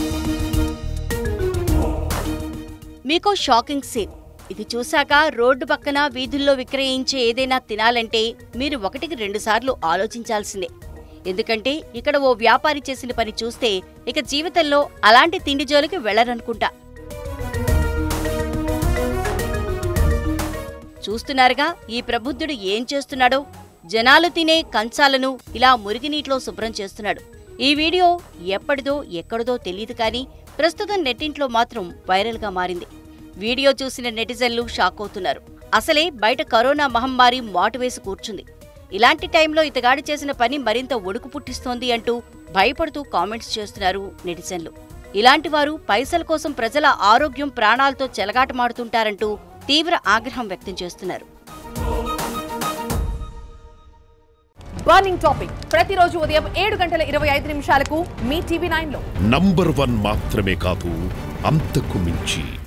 మీకో shocking scene ఇది చూశాక రోడ్డు పక్కన వీధుల్లో విక్రయించే ఏదైనా తినాలంటే మీరు ఒకటికి రెండుసార్లు ఆలోచించాల్సిందే ఎందుకంటే ఇక్కడ ఓ వ్యాపారి చేసిన పని చూస్తే ఇక జీవితంలో అలాంటి తిండి జోలికి వెళ్లరనుకుంటా చూస్తున్నారుగా ఈ ప్రబుద్ధుడు ఏం చేస్తున్నాడో జనాలు తినే కంచాలను ఇలా మురిగినీటిలో శుభ్రం చేస్తున్నాడు ఈ వీడియో ఎప్పటిదో ఎక్కడిదో తెలియదు కానీ ప్రస్తుతం నెట్టింట్లో మాత్రం వైరల్గా మారింది వీడియో చూసిన నెటిజన్లు షాక్ అవుతున్నారు అసలే బయట కరోనా మహమ్మారి మాటు వేసి కూర్చుంది ఇలాంటి టైంలో ఇతగాడి చేసిన పని మరింత ఒడుకు పుట్టిస్తోంది అంటూ భయపడుతూ కామెంట్స్ చేస్తున్నారు నెటిజన్లు ఇలాంటి వారు పైసల కోసం ప్రజల ఆరోగ్యం ప్రాణాలతో చెలగాటమాడుతుంటారంటూ తీవ్ర ఆగ్రహం వ్యక్తం చేస్తున్నారు బర్నింగ్ టాపిక్ ప్రతిరోజు ఉదయం ఏడు గంటల ఇరవై ఐదు నిమిషాలకు మీ టీవీ నైన్ లో నంబర్ వన్ మాత్రమే కాదు అంతకు మించి